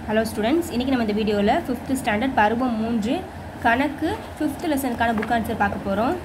Hello students இன்றைக்கி நம்ம இந்த வீடியோவில் ஃபிஃப்த்து ஸ்டாண்டர்ட் பருவம் மூன்று கணக்கு ஃபிஃப்த் லெசனுக்கான புக் ஆன்சர் பார்க்க போகிறோம்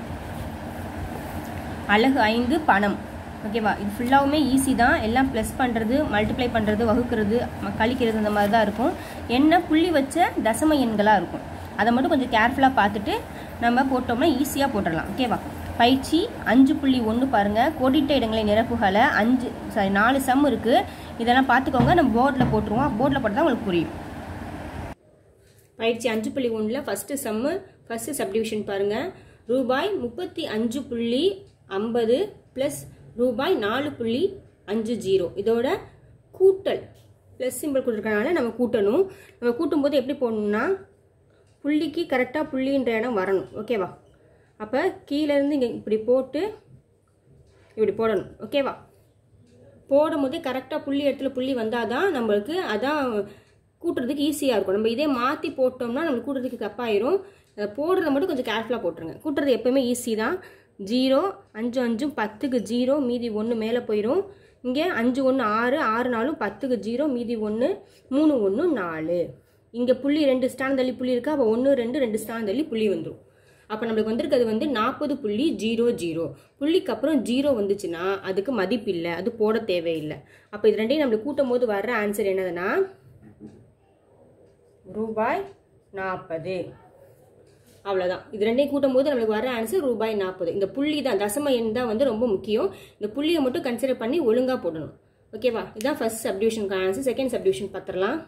அழகு ஐந்து பணம் ஓகேவா இது ஃபுல்லாகவுமே ஈஸி தான் எல்லாம் ப்ளஸ் பண்ணுறது மல்டிப்ளை பண்ணுறது வகுக்கிறது ம- கழிக்கிறது அந்த மாதிரி தான் இருக்கும் என்ன புள்ளி வச்ச தசம எண்களாக இருக்கும் அதை மட்டும் கொஞ்சம் கேர்ஃபுல்லாக பார்த்துட்டு நம்ம போட்டோம்னா ஈஸியாக போட்டுடலாம் ஓகேவா பயிற்சி அஞ்சு புள்ளி ஒன்று பாருங்கள் கோடிட்ட இடங்களை நிரப்புகளை அஞ்சு சாரி நாலு சம் இருக்குது இதெல்லாம் பார்த்துக்கோங்க நம்ம போர்டில் போட்டுருவோம் போர்டில் போட்டால் உங்களுக்கு புரியும் பயிற்சி அஞ்சு புள்ளி ஒன்றில் ஃபஸ்ட்டு சம்மு ஃபஸ்ட்டு சப்டிவிஷன் பாருங்கள் ரூபாய் முப்பத்தி அஞ்சு புள்ளி ஐம்பது ப்ளஸ் ரூபாய் நாலு புள்ளி அஞ்சு ஜீரோ இதோட கூட்டல் ப்ளஸ் சிம்பிள் கொடுத்துருக்கனால நம்ம கூட்டணும் நம்ம கூட்டும்போது எப்படி போடணும்னா புள்ளிக்கு கரெக்டாக புள்ளின்ற இடம் வரணும் ஓகேவா அப்போ கீழேருந்து இங்கே இப்படி போட்டு இப்படி போடணும் ஓகேவா போடும்போது கரெக்டாக புள்ளி இடத்துல புள்ளி வந்தால் தான் நம்மளுக்கு அதான் கூட்டுறதுக்கு ஈஸியாக இருக்கும் நம்ம இதே மாற்றி போட்டோம்னா நம்மளுக்கு கூட்டுறதுக்கு தப்பாயிரும் அதை போடுறத மட்டும் கொஞ்சம் கேர்ஃபுல்லாக போட்டுருங்க கூட்டுறது எப்போவுமே ஈஸி தான் ஜீரோ அஞ்சு அஞ்சும் பத்துக்கு ஜீரோ மீதி ஒன்று மேலே போயிடும் இங்கே அஞ்சு ஒன்று ஆறு ஆறு நாலும் பத்துக்கு ஜீரோ மீதி ஒன்று மூணு ஒன்று நாலு இங்கே புள்ளி ரெண்டு ஸ்டான் தள்ளி புள்ளி இருக்கா அப்போ ஒன்று ரெண்டு ரெண்டு ஸ்டான் தள்ளி புள்ளி வந்துடும் அப்போ நம்மளுக்கு வந்திருக்கிறது வந்து நாற்பது புள்ளி ஜீரோ ஜீரோ புள்ளிக்கு அப்புறம் ஜீரோ வந்துச்சுன்னா அதுக்கு மதிப்பு இல்லை அது போட தேவையில்லை அப்போ இது ரெண்டையும் நம்மளுக்கு கூட்டும் போது வர்ற ஆன்சர் என்னதுன்னா ரூபாய் நாற்பது அவ்வளோதான் இது ரெண்டையும் கூட்டும் போது நம்மளுக்கு வர ஆன்சர் ரூபாய் நாற்பது இந்த புள்ளி தான் தசம எண் தான் வந்து ரொம்ப முக்கியம் இந்த புள்ளியை மட்டும் கன்சிடர் பண்ணி ஒழுங்காக போடணும் ஓகேவா இதுதான் ஃபர்ஸ்ட் சப்டிவிஷனுக்கு ஆன்சர் செகண்ட் சப்டிவிஷன் பார்த்துடலாம்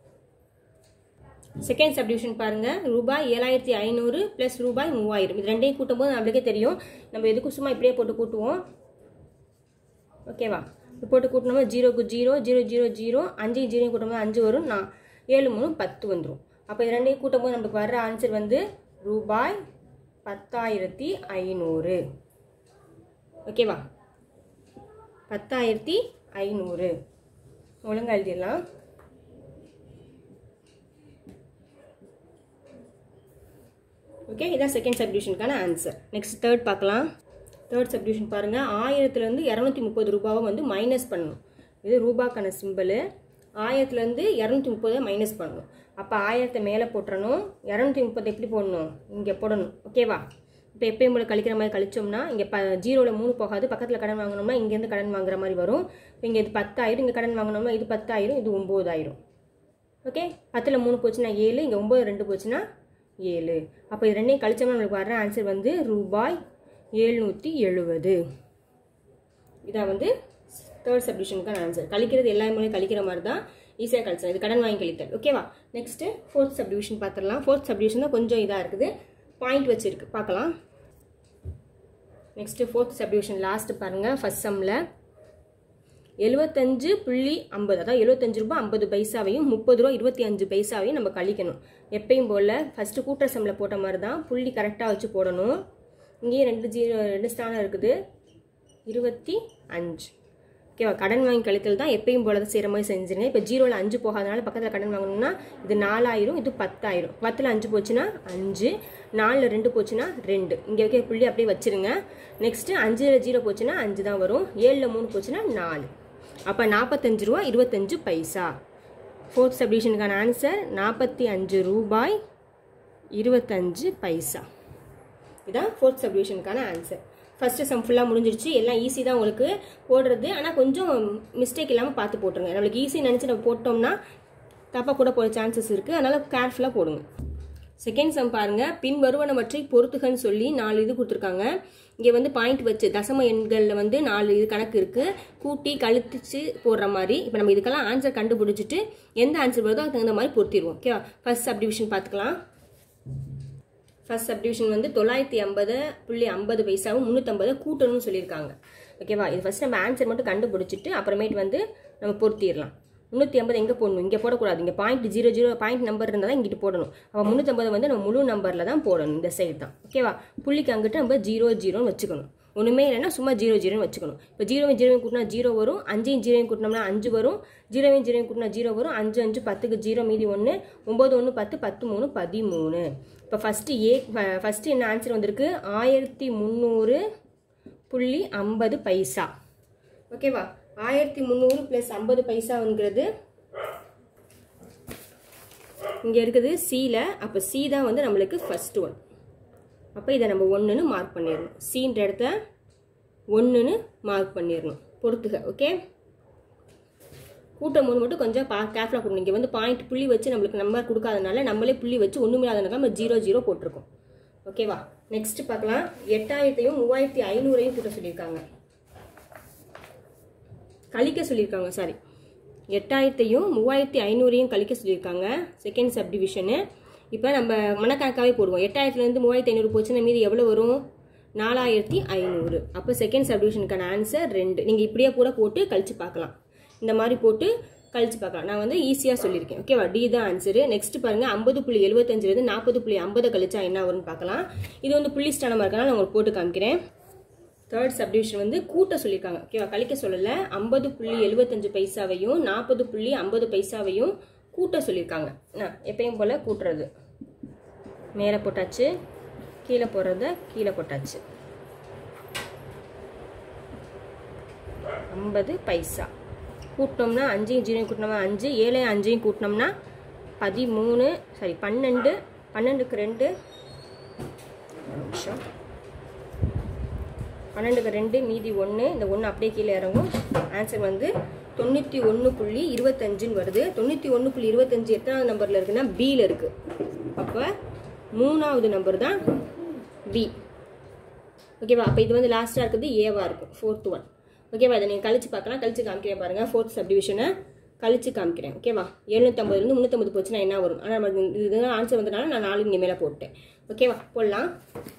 செகண்ட் சப்டிவிஷன் பாருங்க ரூபாய் ஏழாயிரத்தி ஐநூறு ப்ளஸ் ரூபாய் மூவாயிரம் இது ரெண்டையும் கூட்டும் போது நம்மளுக்கே தெரியும் நம்ம எதுக்கும் சும்மா இப்படியே போட்டு கூட்டுவோம் ஓகேவா இப்போ போட்டு கூட்டினோம்னா ஜீரோக்கு ஜீரோ ஜீரோ ஜீரோ ஜீரோ அஞ்சு ஜீரோ கூட்டும்போது அஞ்சு வரும் நான் ஏழு மூணு பத்து வந்துடும் அப்போ இது ரெண்டையும் கூட்டும் போது நமக்கு வர்ற ஆன்சர் வந்து ரூபாய் பத்தாயிரத்தி ஐநூறு ஓகேவா பத்தாயிரத்தி ஐநூறு ஒழுங்கா எழுதிடலாம் ஓகே இதான் செகண்ட் சப்டிவிஷனுக்கான ஆன்சர் நெக்ஸ்ட் தேர்ட் பார்க்கலாம் தேர்ட் சப்டிவிஷன் பாருங்கள் ஆயிரத்துலேருந்து இரநூத்தி முப்பது ரூபாவை வந்து மைனஸ் பண்ணணும் இது ரூபாக்கான சிம்பிள் ஆயிரத்துலேருந்து இரநூத்தி முப்பதை மைனஸ் பண்ணணும் அப்போ ஆயிரத்தை மேலே போட்டுறணும் இரநூத்தி முப்பது எப்படி போடணும் இங்கே போடணும் ஓகேவா இப்போ எப்பயும் போல கழிக்கிற மாதிரி கழிச்சோம்னா இங்கே ப ஜீரோவில் மூணு போகாது பக்கத்தில் கடன் வாங்கினோம்னா இங்கேருந்து கடன் வாங்குற மாதிரி வரும் இங்கே இது பத்தாயிரம் இங்கே கடன் வாங்கினோம்னா இது பத்தாயிரம் இது ஒம்பதாயிரம் ஓகே பத்தில் மூணு போச்சுன்னா ஏழு இங்கே ஒம்பது ரெண்டு போச்சுன்னா ஏழு அப்போ இது ரெண்டையும் கழிச்சோம்னா நம்மளுக்கு வர்ற ஆன்சர் வந்து ரூபாய் எழுநூற்றி எழுபது இதான் வந்து தேர்ட் சப்டிஷனுக்கான ஆன்சர் கழிக்கிறது எல்லா முறையும் கழிக்கிற மாதிரி தான் ஈஸியாக கழிச்சலாம் இது கடன் வாங்கி கழித்தல் ஓகேவா நெக்ஸ்ட்டு ஃபோர்த் சப்டிவிஷன் பார்த்துடலாம் ஃபோர்த் சப்டிவிஷன் தான் கொஞ்சம் இதாக இருக்குது பாயிண்ட் வச்சிருக்கு பார்க்கலாம் நெக்ஸ்ட்டு ஃபோர்த் சப்டிவிஷன் லாஸ்ட் பாருங்கள் ஃபர்ஸ்ட் சம்மில் எழுபத்தஞ்சு புள்ளி ஐம்பது அதாவது எழுபத்தஞ்சு ரூபாய் ஐம்பது பைசாவையும் முப்பது ரூபா இருபத்தி அஞ்சு பைசாவையும் நம்ம கழிக்கணும் எப்பயும் போல் ஃபஸ்ட்டு கூட்டுற சம்மில் போட்ட மாதிரி தான் புள்ளி கரெக்டாக வச்சு போடணும் இங்கேயும் ரெண்டு ஜீரோ ரெண்டு ஸ்தானம் இருக்குது இருபத்தி அஞ்சு ஓகேவா கடன் வாங்கி கழித்தல் தான் எப்பயும் போல தான் செய்கிற மாதிரி செஞ்சுருங்க இப்போ ஜீரோவில் அஞ்சு போகாதனால பக்கத்தில் கடன் வாங்கணும்னா இது நாலாயிரம் இது பத்தாயிரம் பத்தில் அஞ்சு போச்சுன்னா அஞ்சு நாலில் ரெண்டு போச்சுன்னா ரெண்டு இங்கே வைக்க புள்ளி அப்படியே வச்சிருங்க நெக்ஸ்ட்டு அஞ்சில் ஜீரோ போச்சுன்னா அஞ்சு தான் வரும் ஏழில் மூணு போச்சுன்னா நாலு அப்போ நாற்பத்தஞ்சு ரூபா இருபத்தஞ்சு பைசா ஃபோர்த் சப்டிஷனுக்கான ஆன்சர் நாற்பத்தி அஞ்சு ரூபாய் இருபத்தஞ்சு பைசா இதான் ஃபோர்த் சப்டிவிஷனுக்கான ஆன்சர் ஃபஸ்ட்டு சம் ஃபுல்லாக முடிஞ்சிருச்சு எல்லாம் ஈஸி தான் உங்களுக்கு போடுறது ஆனால் கொஞ்சம் மிஸ்டேக் இல்லாமல் பார்த்து போட்டுருங்க நம்மளுக்கு ஈஸி நினச்சி நம்ம போட்டோம்னா தப்பாக கூட போட சான்சஸ் இருக்குது அதனால் கேர்ஃபுல்லாக போடுங்க செகண்ட் சம் பாருங்க பின் வருவனவற்றை பொறுத்துகன்னு சொல்லி நாலு இது கொடுத்துருக்காங்க இங்கே வந்து பாயிண்ட் வச்சு தசம எண்களில் வந்து நாலு இது கணக்கு இருக்குது கூட்டி கழிச்சு போடுற மாதிரி இப்போ நம்ம இதுக்கெல்லாம் ஆன்சர் கண்டுபிடிச்சிட்டு எந்த ஆன்சர் வருதோ அதுக்கு தகுந்த மாதிரி பொருத்திடுவோம் ஓகேவா ஃபர்ஸ்ட் சப்டிவிஷன் பார்த்துக்கலாம் ஃபர்ஸ்ட் சப்டிவிஷன் வந்து தொள்ளாயிரத்தி ஐம்பது புள்ளி ஐம்பது பைசாவும் முந்நூற்றம்பதை கூட்டணும்னு சொல்லியிருக்காங்க ஓகேவா இது ஃபஸ்ட் நம்ம ஆன்சர் மட்டும் கண்டுபிடிச்சிட்டு அப்புறமேட்டு வந்து நம்ம பொருத்திடலாம் முந்நூற்றி ஐம்பது எங்கே போடணும் இங்கே போடக்கூடாது இங்கே point zero zero point number இருந்தால் தான் இங்கிட்டு போடணும் அப்போ முந்நூற்றம்பது வந்து நம்ம முழு நம்பரில் தான் போடணும் இந்த சைடு தான் ஓகேவா புள்ளிக்கு அங்கிட்டு நம்ம ஜீரோ ஜீரோன்னு வச்சுக்கணும் ஒன்றுமே இல்லைன்னா சும்மா ஜீரோ ஜீரோன்னு வச்சுக்கணும் இப்போ ஜீரோவையும் ஜீரோவையும் கூட்டினா ஜீரோ வரும் அஞ்சையும் ஜீரோவையும் கூட்டினோம்னா அஞ்சு வரும் ஜீரோவையும் ஜீரோவையும் கூட்டினா ஜீரோ வரும் அஞ்சு அஞ்சு பத்துக்கு ஜீரோ மீதி ஒன்று ஒம்பது ஒன்று பத்து பத்து மூணு பதிமூணு இப்போ ஃபஸ்ட்டு ஏ ஃபஸ்ட்டு என்ன ஆன்சர் வந்திருக்கு ஆயிரத்தி முந்நூறு புள்ளி ஐம்பது பைசா ஓகேவா ஆயிரத்தி முந்நூறு ப்ளஸ் ஐம்பது பைசாங்கிறது இங்கே இருக்குது சியில் அப்போ சி தான் வந்து நம்மளுக்கு ஃபஸ்ட் ஒன் அப்போ இதை நம்ம ஒன்றுன்னு மார்க் பண்ணிடணும் சின்ற இடத்த ஒன்றுன்னு மார்க் பண்ணிடணும் பொறுத்துக ஓகே கூட்டம் போது மட்டும் கொஞ்சம் பா கேர்ஃபுல்லாக கொடுக்கணும் இங்கே வந்து பாயிண்ட் புள்ளி வச்சு நம்மளுக்கு நம்பர் கொடுக்காதனால நம்மளே புள்ளி வச்சு ஒன்றும் இல்லாதனால நம்ம ஜீரோ ஜீரோ போட்டிருக்கோம் ஓகேவா நெக்ஸ்ட் பார்க்கலாம் எட்டாயிரத்தையும் மூவாயிரத்தி ஐநூறையும் கூட்ட சொல்லியிருக்காங்க கழிக்க சொல்லியிருக்காங்க சாரி எட்டாயிரத்தையும் மூவாயிரத்தி ஐநூறையும் கழிக்க சொல்லியிருக்காங்க செகண்ட் சப்டிவிஷனு இப்போ நம்ம மனக்கணக்காகவே போடுவோம் எட்டாயிரத்துலேருந்து மூவாயிரத்தி ஐநூறு போச்சுன்னா மீதி எவ்வளோ வரும் நாலாயிரத்தி ஐநூறு அப்போ செகண்ட் சப்டிவிஷனுக்கான ஆன்சர் ரெண்டு நீங்கள் இப்படியே கூட போட்டு கழிச்சு பார்க்கலாம் இந்த மாதிரி போட்டு கழிச்சு பார்க்கலாம் நான் வந்து ஈஸியாக சொல்லியிருக்கேன் ஓகேவா டி தான் ஆன்சரு நெக்ஸ்ட் பாருங்கள் ஐம்பது புள்ளி எழுபத்தஞ்சிலேருந்து நாற்பது புள்ளி ஐம்பது கழிச்சா என்ன வரும்னு பார்க்கலாம் இது வந்து புள்ளி ஸ்டானமாக இருக்கனால நான் உங்களுக்கு போட்டு காமிக்கிறேன் தேர்ட் சப்டிவிஷன் வந்து கூட்ட சொல்லியிருக்காங்க ஓகேவா கழிக்க சொல்லலை ஐம்பது புள்ளி எழுபத்தஞ்சு பைசாவையும் நாற்பது புள்ளி ஐம்பது பைசாவையும் கூட்ட சொல்லியிருக்காங்க நான் எப்பயும் போல் கூட்டுறது மேலே போட்டாச்சு கீழே போடுறத கீழே போட்டாச்சு ஐம்பது பைசா கூட்டினோம்னா அஞ்சையும் ஜீரோயும் கூட்டினோம்னா அஞ்சு ஏழையும் அஞ்சையும் கூட்டினோம்னா பதிமூணு சாரி பன்னெண்டு பன்னெண்டுக்கு ரெண்டு ஒரு நிமிஷம் பன்னெண்டுக்கு ரெண்டு மீதி ஒன்று இந்த ஒன்று அப்படியே கீழே இறங்கும் ஆன்சர் வந்து தொண்ணூற்றி ஒன்று புள்ளி இருபத்தஞ்சுன்னு வருது தொண்ணூற்றி ஒன்று புள்ளி இருபத்தஞ்சு எத்தனாவது நம்பரில் இருக்குன்னா பியில் இருக்குது அப்போ மூணாவது நம்பர் தான் பி ஓகேவா அப்போ இது வந்து லாஸ்ட்டாக இருக்குது ஏவாக இருக்கும் ஃபோர்த் ஒன் ஓகேவா இதை நீங்கள் கழிச்சு பார்க்கலாம் கழிச்சு காமிக்கிறேன் பாருங்கள் ஃபோர்த் சப்டிவிஷனை கழிச்சு காமிக்கிறேன் ஓகேவா எழுநூற்றம்பதுலேருந்து முந்நூற்றம்பது போச்சுன்னா என்ன வரும் ஆனால் நமக்கு இதுதான் ஆன்சர் வந்தனால நான் நாலு இங்கே மேலே போட்டேன் ஓகேவா போடலாம்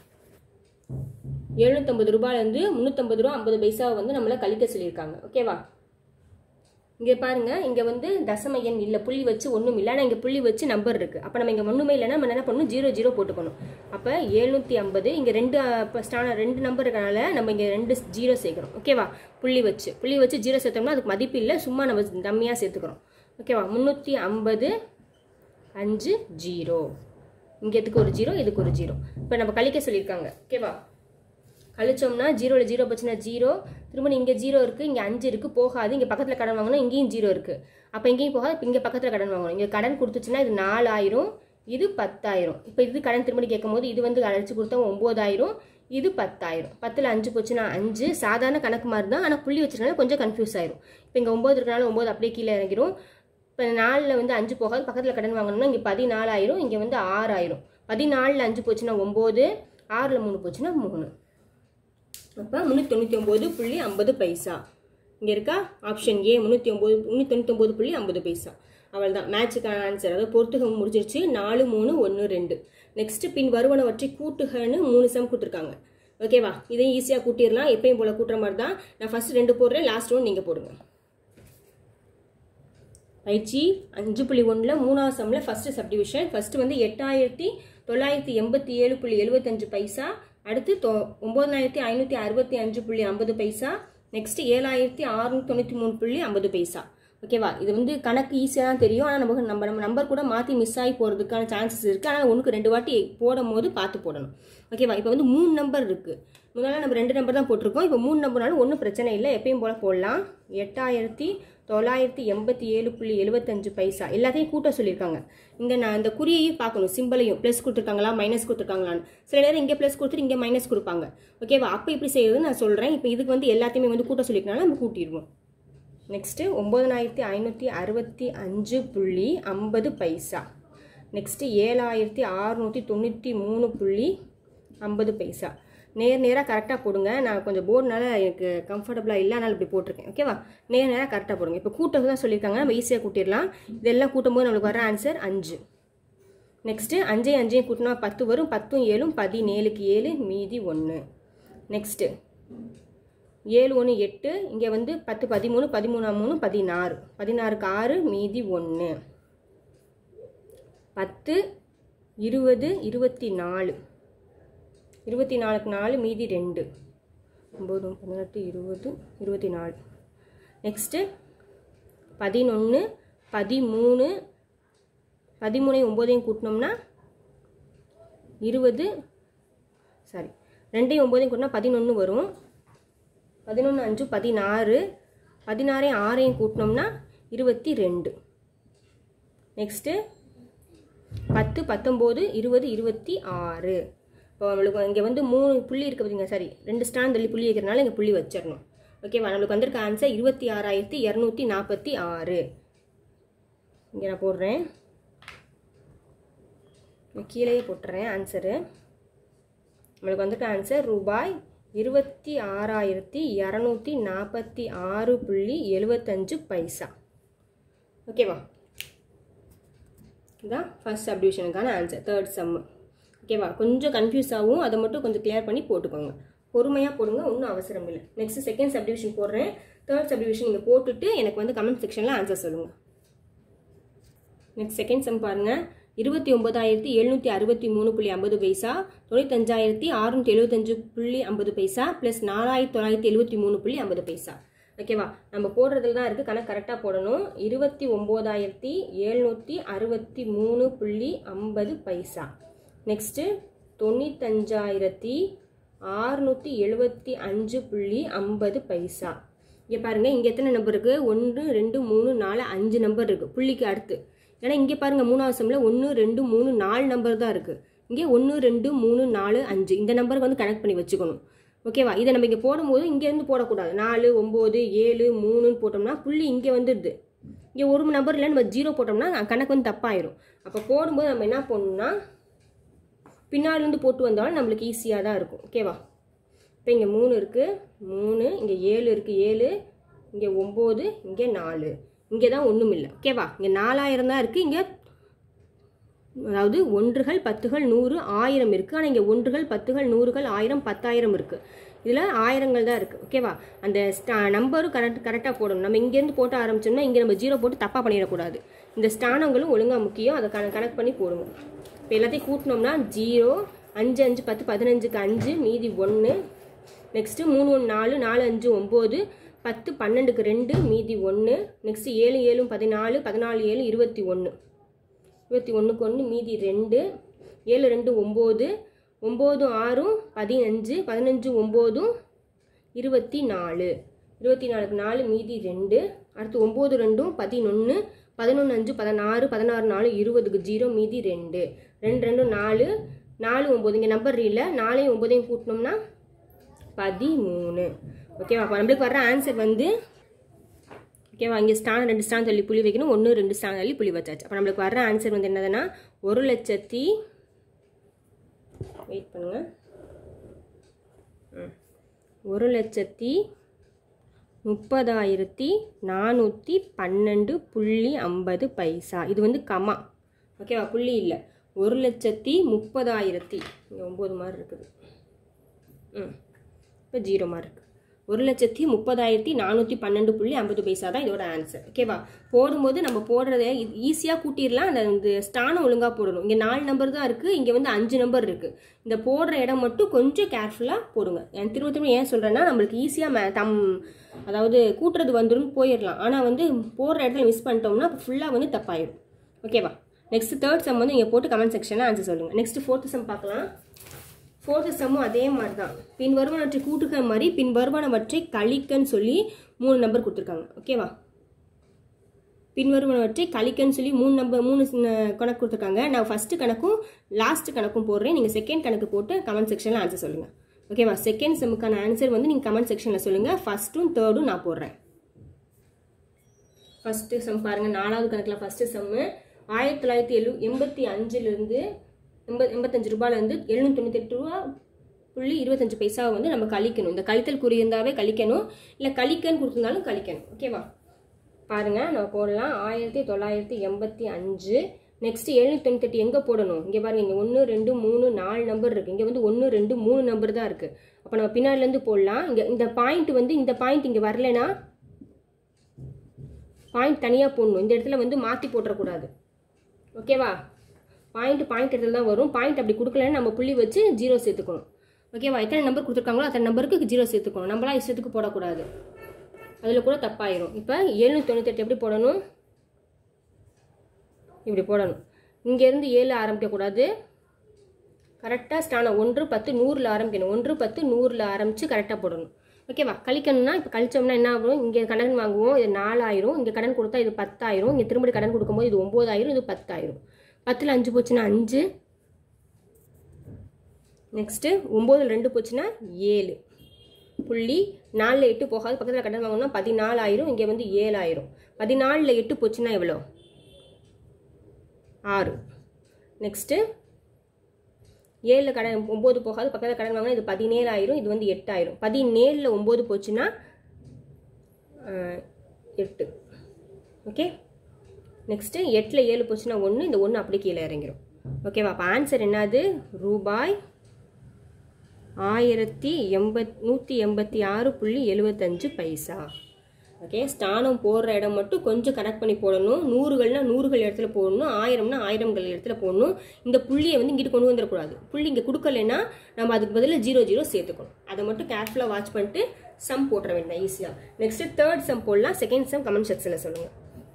எழுநூற்றம்பது ரூபாயிலேருந்து முந்நூற்றம்பது ரூபா ஐம்பது பைசாவை வந்து நம்மளை கழிக்க சொல்லியிருக்காங்க ஓகேவா இங்கே பாருங்க இங்கே வந்து தசம எண் இல்லை புள்ளி வச்சு ஒன்றும் இல்லை ஆனால் இங்கே புள்ளி வச்சு நம்பர் இருக்குது அப்போ நம்ம இங்கே ஒன்றுமே இல்லைன்னா நம்ம என்ன பண்ணணும் ஜீரோ ஜீரோ போட்டுக்கணும் அப்போ எழுநூற்றி ஐம்பது இங்கே ரெண்டு இப்போ ஸ்டான ரெண்டு நம்பர் இருக்கனால நம்ம இங்கே ரெண்டு ஜீரோ சேர்க்குறோம் ஓகேவா புள்ளி வச்சு புள்ளி வச்சு ஜீரோ சேர்த்தோம்னா அதுக்கு மதிப்பு இல்லை சும்மா நம்ம டம்மியாக சேர்த்துக்கிறோம் ஓகேவா முந்நூற்றி ஐம்பது அஞ்சு ஜீரோ இங்கே இதுக்கு ஒரு ஜீரோ இதுக்கு ஒரு ஜீரோ இப்போ நம்ம கழிக்க சொல்லியிருக்காங்க ஓகேவா கழிச்சோம்னா ஜீரோவில் ஜீரோ போச்சுன்னா ஜீரோ திரும்ப இங்கே ஜீரோ இருக்குது இங்கே அஞ்சு இருக்குது போகாது இங்கே பக்கத்தில் கடன் வாங்கணும் இங்கேயும் ஜீரோ இருக்குது அப்போ இங்கேயும் போகாது இப்போ இங்கே பக்கத்தில் கடன் வாங்கணும் இங்கே கடன் கொடுத்துச்சுன்னா இது நாலாயிரம் இது பத்தாயிரம் இப்போ இது கடன் திரும்ப கேட்கும் போது இது வந்து அழைச்சி கொடுத்தா ஒம்பதாயிரம் இது பத்தாயிரம் பத்தில் அஞ்சு போச்சுன்னா அஞ்சு சாதாரண கணக்கு மாதிரி தான் ஆனால் புள்ளி வச்சிருக்கனால கொஞ்சம் கன்ஃபியூஸ் ஆயிரும் இப்போ இங்கே ஒம்பது இருக்கனால ஒம்பது அப்படியே கீழே இறங்கிரும் இப்போ நாலில் வந்து அஞ்சு போகாது பக்கத்தில் கடன் வாங்கணும்னா இங்கே பதினாலாயிரம் இங்கே வந்து ஆறாயிரம் பதினாலில் அஞ்சு போச்சுன்னா ஒம்பது ஆறில் மூணு போச்சுன்னா மூணு அப்போ முந்நூற்றி தொண்ணூற்றி ஒம்பது புள்ளி ஐம்பது பைசா இங்கே இருக்கா ஆப்ஷன் ஏ முந்நூற்றி ஒம்பது முந்நூற்றி தொண்ணூற்றி ஒம்பது புள்ளி ஐம்பது பைசா அவள் தான் மேட்சுக்கான ஆன்சர் அதாவது பொறுத்துகம் முடிஞ்சிருச்சு நாலு மூணு ஒன்று ரெண்டு நெக்ஸ்ட்டு பின் வருவனவற்றை கூட்டுகன்னு மூணு சம் கொடுத்துருக்காங்க ஓகேவா இதையும் ஈஸியாக கூட்டிடலாம் எப்பயும் போல் கூட்டுற மாதிரி தான் நான் ஃபஸ்ட் ரெண்டு போடுறேன் லாஸ்ட் ஒன்று நீங்கள் போடுங்க பயிற்சி அஞ்சு புள்ளி ஒன்றில் மூணாவது சம்மில் ஃபஸ்ட்டு சப்டிவிஷன் ஃபஸ்ட்டு வந்து எட்டாயிரத்தி தொள்ளாயிரத்தி எண்பத்தி ஏழு புள்ளி எழுபத்தஞ்சு பைசா அடுத்து தொ ஒம்பதாயிரத்தி ஐநூற்றி அறுபத்தி அஞ்சு புள்ளி ஐம்பது பைசா நெக்ஸ்ட் ஏழாயிரத்தி அறுநூத்தி தொண்ணூற்றி மூணு புள்ளி ஐம்பது பைசா ஓகேவா இது வந்து கணக்கு ஈஸியாக தான் தெரியும் ஆனால் நமக்கு நம்ம நம்ம நம்பர் கூட மாற்றி மிஸ் ஆகி போகிறதுக்கான சான்சஸ் இருக்குது ஆனால் ஒன்றுக்கு ரெண்டு வாட்டி போடும் போது பார்த்து போடணும் ஓகேவா இப்போ வந்து மூணு நம்பர் இருக்குது முதல்ல நம்ம ரெண்டு நம்பர் தான் போட்டிருக்கோம் இப்போ மூணு நம்பர்னாலும் ஒன்றும் பிரச்சனை இல்லை எப்பயும் போல் போடலாம் எட்டாயிரத்தி தொள்ளாயிரத்தி எண்பத்தி ஏழு புள்ளி எழுபத்தஞ்சு பைசா எல்லாத்தையும் கூட்ட சொல்லியிருக்காங்க இங்கே நான் இந்த குறியையும் பார்க்கணும் சிம்பிளையும் ப்ளஸ் கொடுத்துருக்காங்களா மைனஸ் கொடுத்துருக்காங்களான்னு சில நேரம் இங்கே ப்ளஸ் கொடுத்துட்டு இங்கே மைனஸ் கொடுப்பாங்க ஓகேவா அப்போ இப்படி செய்யறதுன்னு நான் சொல்கிறேன் இப்போ இதுக்கு வந்து எல்லாத்தையுமே வந்து கூட்ட சொல்லியிருக்கனால நம்ம கூட்டிடுவோம் நெக்ஸ்ட்டு ஒம்பதனாயிரத்தி ஐநூற்றி அறுபத்தி அஞ்சு புள்ளி ஐம்பது பைசா நெக்ஸ்ட்டு ஏழாயிரத்தி அறுநூற்றி தொண்ணூற்றி மூணு புள்ளி ஐம்பது பைசா நேர் நேராக கரெக்டாக போடுங்க நான் கொஞ்சம் போர்டுனால எனக்கு கம்ஃபர்டபுளாக இல்லை அதனால் இப்படி போட்டிருக்கேன் ஓகேவா நேர் நேராக கரெக்டாக போடுங்க இப்போ கூட்டம் தான் சொல்லியிருக்காங்க நம்ம ஈஸியாக கூட்டிடலாம் இதெல்லாம் கூட்டும் போது நம்மளுக்கு வர ஆன்சர் அஞ்சு நெக்ஸ்ட்டு அஞ்சே அஞ்சையும் கூட்டினா பத்து வரும் பத்தும் ஏழும் பதினேழுக்கு ஏழு மீதி ஒன்று நெக்ஸ்ட்டு ஏழு ஒன்று எட்டு இங்கே வந்து பத்து பதிமூணு பதிமூணா மூணு பதினாறு பதினாறுக்கு ஆறு மீதி ஒன்று பத்து இருபது இருபத்தி நாலு இருபத்தி நாலுக்கு நாலு மீதி ரெண்டு ஒம்பது பதினெட்டு இருபது இருபத்தி நாலு நெக்ஸ்ட்டு பதினொன்று பதிமூணு பதிமூணையும் ஒம்போதையும் கூட்டினோம்னா இருபது சாரி ரெண்டையும் ஒம்போதையும் கூட்டினா பதினொன்று வரும் பதினொன்று அஞ்சு பதினாறு பதினாறையும் ஆறையும் கூட்டினோம்னா இருபத்தி ரெண்டு நெக்ஸ்ட்டு பத்து பத்தொம்போது இருபது இருபத்தி ஆறு இப்போ நம்மளுக்கு இங்கே வந்து மூணு புள்ளி இருக்கு பார்த்தீங்க சாரி ரெண்டு ஸ்டாண்ட் தள்ளி புள்ளி வைக்கிறனால இங்கே புள்ளி வச்சிடணும் ஓகேவா நம்மளுக்கு வந்திருக்க ஆன்சர் இருபத்தி ஆறாயிரத்தி இரநூத்தி நாற்பத்தி ஆறு இங்கே நான் போடுறேன் நான் கீழேயே போட்டுறேன் ஆன்சரு நம்மளுக்கு வந்திருக்க ஆன்சர் ரூபாய் இருபத்தி ஆறாயிரத்தி இரநூத்தி நாற்பத்தி ஆறு புள்ளி எழுபத்தஞ்சு பைசா ஓகேவா இதுதான் ஃபர்ஸ்ட் சப்டிவிஷனுக்கான ஆன்சர் தேர்ட் சம்மு ஓகேவா கொஞ்சம் கன்ஃபியூஸ் ஆகும் அதை மட்டும் கொஞ்சம் கிளியர் பண்ணி போட்டுக்கோங்க பொறுமையாக போடுங்க ஒன்றும் அவசரம் இல்லை நெக்ஸ்ட் செகண்ட் சப்டிவிஷன் போடுறேன் தேர்ட் சப்டிவிஷன் நீங்கள் போட்டுட்டு எனக்கு வந்து கமெண்ட் செக்ஷனில் ஆன்சர் சொல்லுங்கள் நெக்ஸ்ட் செகண்ட் சம் பாருங்க இருபத்தி ஒன்பதாயிரத்தி எழுநூற்றி அறுபத்தி மூணு புள்ளி ஐம்பது பைசா தொண்ணூத்தஞ்சாயிரத்தி அறுநூற்றி எழுபத்தஞ்சு புள்ளி ஐம்பது பைசா ப்ளஸ் நாலாயிரத்தி தொள்ளாயிரத்தி எழுபத்தி மூணு புள்ளி ஐம்பது பைசா ஓகேவா நம்ம போடுறதுல தான் இருக்குது கணக்கு கரெக்டாக போடணும் இருபத்தி ஒம்போதாயிரத்தி எழுநூற்றி அறுபத்தி மூணு புள்ளி ஐம்பது பைசா நெக்ஸ்ட்டு தொண்ணூத்தஞ்சாயிரத்தி ஆறுநூற்றி எழுபத்தி அஞ்சு புள்ளி ஐம்பது பைசா இங்கே பாருங்கள் இங்கே எத்தனை நம்பர் இருக்குது ஒன்று ரெண்டு மூணு நாலு அஞ்சு நம்பர் இருக்குது புள்ளிக்கு அடுத்து ஏன்னா இங்கே பாருங்கள் மூணாவது சம்மில் ஒன்று ரெண்டு மூணு நாலு நம்பர் தான் இருக்குது இங்கே ஒன்று ரெண்டு மூணு நாலு அஞ்சு இந்த நம்பருக்கு வந்து கனெக்ட் பண்ணி வச்சுக்கணும் ஓகேவா இதை நம்ம இங்கே போடும்போது இங்கேருந்து போடக்கூடாது நாலு ஒம்பது ஏழு மூணுன்னு போட்டோம்னா புள்ளி இங்கே வந்துடுது இங்கே ஒரு நம்பரில் நம்ம ஜீரோ போட்டோம்னா கணக்கு வந்து தப்பாயிரும் அப்போ போடும்போது நம்ம என்ன பண்ணணும்னா பின்னாடிலேருந்து போட்டு வந்தாலும் நம்மளுக்கு ஈஸியாக தான் இருக்கும் ஓகேவா இப்போ இங்கே மூணு இருக்குது மூணு இங்கே ஏழு இருக்குது ஏழு இங்கே ஒம்பது இங்கே நாலு இங்கே தான் ஒன்றும் இல்லை ஓகேவா இங்கே நாலாயிரம் தான் இருக்குது இங்கே அதாவது ஒன்றுகள் பத்துகள் நூறு ஆயிரம் இருக்குது ஆனால் இங்கே ஒன்றுகள் பத்துகள் நூறுகள் ஆயிரம் பத்தாயிரம் இருக்குது இதில் ஆயிரங்கள் தான் இருக்குது ஓகேவா அந்த ஸ்டா நம்பரும் கரெக்ட் கரெக்டாக போடணும் நம்ம இங்கேருந்து போட்டு ஆரம்பிச்சோம்னா இங்கே நம்ம ஜீரோ போட்டு தப்பாக பண்ணிடக்கூடாது இந்த ஸ்தானங்களும் ஒழுங்காக முக்கியம் அதை கண கனெக்ட் பண்ணி போடுங்க இப்போ எல்லாத்தையும் கூட்டினோம்னா ஜீரோ அஞ்சு அஞ்சு பத்து பதினஞ்சுக்கு அஞ்சு மீதி ஒன்று நெக்ஸ்ட்டு மூணு ஒன்று நாலு நாலு அஞ்சு ஒம்பது பத்து பன்னெண்டுக்கு ரெண்டு மீதி ஒன்று நெக்ஸ்ட்டு ஏழு ஏழும் பதினாலு பதினாலு ஏழு இருபத்தி ஒன்று இருபத்தி ஒன்றுக்கு ஒன்று மீதி ரெண்டு ஏழு ரெண்டு ஒம்பது ஒம்பது ஆறும் பதினஞ்சு பதினஞ்சு ஒம்போதும் இருபத்தி நாலு இருபத்தி நாலுக்கு நாலு மீதி ரெண்டு அடுத்து ஒம்பது ரெண்டும் பதினொன்று பதினொன்று அஞ்சு பதினாறு பதினாறு நாலு இருபதுக்கு ஜீரோ மீதி ரெண்டு ரெண்டு ரெண்டு நாலு நாலு ஒம்பது இங்கே நம்பர் இல்லை நாலையும் ஒம்பதையும் கூட்டினோம்னா பதிமூணு ஓகேவா அப்போ நம்மளுக்கு வர்ற ஆன்சர் வந்து ஓகேவா இங்கே ஸ்டான் ரெண்டு ஸ்டான் தள்ளி புள்ளி வைக்கணும் ஒன்று ரெண்டு ஸ்டான் தள்ளி புள்ளி வச்சாச்சு அப்போ நம்மளுக்கு வர்ற ஆன்சர் வந்து என்னதுன்னா ஒரு லட்சத்தி வெயிட் பண்ணுங்க ம். ஒரு லட்சத்தி முப்பதாயிரத்தி நானூற்றி பன்னெண்டு புள்ளி ஐம்பது பைசா இது வந்து கமா ஓகேவா புள்ளி இல்லை ஒரு லட்சத்தி முப்பதாயிரத்தி இங்கே ஒம்பது மாதிரி இருக்குது ம் இப்போ ஜீரோ மாதிரி இருக்குது ஒரு லட்சத்தி முப்பதாயிரத்தி நானூற்றி பன்னெண்டு புள்ளி ஐம்பது பைசா தான் இதோட ஆன்சர் ஓகேவா போடும்போது நம்ம போடுறத ஈஸியாக கூட்டிடலாம் அந்த இந்த ஸ்டானம் ஒழுங்காக போடணும் இங்கே நாலு நம்பர் தான் இருக்குது இங்கே வந்து அஞ்சு நம்பர் இருக்குது இந்த போடுற இடம் மட்டும் கொஞ்சம் கேர்ஃபுல்லாக போடுங்க என் திரும்ப திரும்ப ஏன் சொல்கிறேன்னா நம்மளுக்கு ஈஸியாக மே தம் அதாவது கூட்டுறது வந்துடும் போயிடலாம் ஆனால் வந்து போடுற இடத்துல மிஸ் பண்ணிட்டோம்னா ஃபுல்லாக வந்து தப்பாயிடும் ஓகேவா நெக்ஸ்ட் தேர்ட் சம் வந்து நீங்கள் போட்டு கமெண்ட் செக்ஷனில் ஆன்சர் சொல்லுங்கள் நெக்ஸ்ட் ஃபோர்த்து சம் பார்க்கலாம் ஃபோர்த்து சம்மும் அதே மாதிரி தான் பின் வருமானவற்றை கூட்டுக்கிற மாதிரி பின் வருமானவற்றை கழிக்கன்னு சொல்லி மூணு நம்பர் கொடுத்துருக்காங்க ஓகேவா பின் வருமானவற்றை கழிக்கன்னு சொல்லி மூணு நம்பர் மூணு சின்ன கணக்கு கொடுத்துருக்காங்க நான் ஃபஸ்ட்டு கணக்கும் லாஸ்ட் கணக்கும் போடுறேன் நீங்கள் செகண்ட் கணக்கு போட்டு கமெண்ட் செக்ஷனில் ஆன்சர் சொல்லுங்கள் ஓகேவா செகண்ட் செம்முக்கான ஆன்சர் வந்து நீங்கள் கமெண்ட் செக்ஷனில் சொல்லுங்கள் ஃபஸ்ட்டும் தேர்டும் நான் போடுறேன் ஃபஸ்ட்டு சம் பாருங்கள் நாலாவது கணக்கில் ஃபஸ்ட்டு சம்மு ஆயிரத்தி தொள்ளாயிரத்தி எழு எண்பத்தி அஞ்சுலேருந்து எண்பது எண்பத்தஞ்சு ரூபாயிலேருந்து எழுநூற்றி தொண்ணூத்தெட்டு ரூபா புள்ளி இருபத்தஞ்சு பைசாவை வந்து நம்ம கழிக்கணும் இந்த கழித்தல் குறி இருந்தாவே கழிக்கணும் இல்லை கழிக்கன்னு கொடுத்துருந்தாலும் கழிக்கணும் ஓகேவா பாருங்க நம்ம போடலாம் ஆயிரத்தி தொள்ளாயிரத்தி எண்பத்தி அஞ்சு நெக்ஸ்ட் எழுநூத்தி தொண்ணூத்தெட்டு எங்கே போடணும் இங்கே பாருங்க இங்கே ஒன்று ரெண்டு மூணு நாலு நம்பர் இருக்குது இங்கே வந்து ஒன்று ரெண்டு மூணு நம்பர் தான் இருக்குது அப்போ நம்ம பின்னாடிலேருந்து போடலாம் இங்கே இந்த பாயிண்ட் வந்து இந்த பாயிண்ட் இங்கே வரலைன்னா பாயிண்ட் தனியாக போடணும் இந்த இடத்துல வந்து மாற்றி போட்டுறக்கூடாது ஓகேவா பாயிண்ட் பாயிண்ட் இடத்துல தான் வரும் பாயிண்ட் அப்படி கொடுக்கலன்னு நம்ம புள்ளி வச்சு ஜீரோ சேர்த்துக்கணும் ஓகேவா எத்தனை நம்பர் கொடுத்துருக்காங்களோ அத்தனை நம்பருக்கு ஜீரோ சேர்த்துக்கணும் நம்மளாம் இஷ்டத்துக்கு போடக்கூடாது அதில் கூட தப்பாயிரும் இப்போ எழுநூற்றி தொண்ணூத்தெட்டு எப்படி போடணும் இப்படி போடணும் இங்கேருந்து ஏழு ஆரம்பிக்கக்கூடாது கரெக்டாக ஸ்டானம் ஒன்று பத்து நூறில் ஆரம்பிக்கணும் ஒன்று பத்து நூறில் ஆரம்பித்து கரெக்டாக போடணும் ஓகேவா கழிக்கணும்னா இப்போ கழிச்சோம்னா என்ன ஆகும் இங்கே கடன் வாங்குவோம் இது நாலாயிரம் இங்கே கடன் கொடுத்தா இது பத்தாயிரம் இங்கே திரும்ப கடன் கொடுக்கும்போது இது ஒம்பதாயிரம் இது பத்தாயிரம் பத்தில் அஞ்சு போச்சுன்னா அஞ்சு நெக்ஸ்ட்டு ஒம்போதில் ரெண்டு போச்சுன்னா ஏழு புள்ளி நாலில் எட்டு போகாது பக்கத்தில் கடன் வாங்கணும்னா பதினாலாயிரம் இங்கே வந்து ஏழாயிரம் பதினாலில் எட்டு போச்சுன்னா எவ்வளோ ஆறு நெக்ஸ்ட்டு ஏழில் கடன் ஒம்பது போகாது பக்கத்தில் கடன் வாங்கினா இது பதினேழாயிரம் இது வந்து எட்டாயிரம் பதினேழில் ஒம்பது போச்சுன்னா ஆஹ், எட்டு ஓகே நெக்ஸ்ட்டு எட்டில் ஏழு போச்சுன்னா ஒன்று இந்த ஒன்று அப்படி கீழே இறங்கிரும் ஓகேவா அப்போ ஆன்சர் என்னது ரூபாய் ஆயிரத்தி எண்பத் நூற்றி எண்பத்தி ஆறு புள்ளி எழுபத்தஞ்சு பைசா ஓகே ஸ்தானம் போடுற இடம் மட்டும் கொஞ்சம் கனெக்ட் பண்ணி போடணும் நூறுகள்னா நூறுகள் இடத்துல போடணும் ஆயிரம்னா ஆயிரங்கள் இடத்துல போடணும் இந்த புள்ளியை வந்து இங்கிட்டு கொண்டு வந்துடக்கூடாது புள்ளி இங்கே கொடுக்கலன்னா நம்ம அதுக்கு பதிலாக ஜீரோ ஜீரோ சேர்த்துக்கணும் அதை மட்டும் கேர்ஃபுல்லாக வாட்ச் பண்ணிட்டு சம் போட்டுற வேண்டாம் ஈஸியாக நெக்ஸ்ட்டு தேர்ட் சம் போடலாம் செகண்ட் சம் கமெண்ட் செக்ஷனில் சொல்லுங்கள்